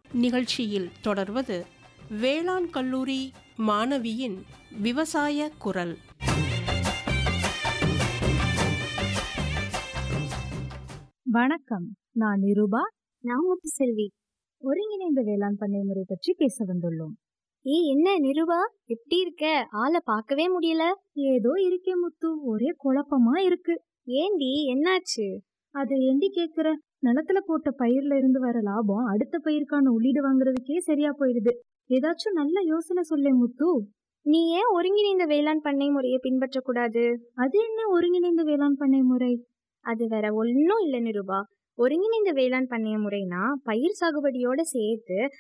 நிகழ்ச்சியில் தொடர்வது வேளாண் கல்லூரி மாணவியின் விவசாய குரல் வணக்கம் நான் நிருபா நான் முத்துசெல்வி ஒருங்கிணைந்த வேளாண் பண்ணை முறை பற்றி பேச வந்துள்ளோம் ஏய் என்ன நிருபா எப்படி இருக்க ஆளை பார்க்கவே முடியல ஏதோ இருக்கே முத்து ஒரே குழப்பமா இருக்கு ஏண்டி என்னாச்சு அதை ஏண்டி கேக்குற நிலத்துல போட்ட பயிர்ல இருந்து வர லாபம் அடுத்த பயிருக்கான உள்ளீடு வாங்குறதுக்கே சரியா போயிடுது ஏதாச்சும் நல்ல யோசனை சொல்லே முத்து நீ ஏன் ஒருங்கிணைந்த வேளாண் பண்ணை முறையை பின்பற்றக்கூடாது அது என்ன ஒருங்கிணைந்த வேளாண் பண்ணை முறை அது வேற ஒன்றும் இல்லை நிருபா ஒருங்கிணைந்த வேளாண் பண்ணைய முறைனா பயிர் சாகுபடியோட சேர்த்து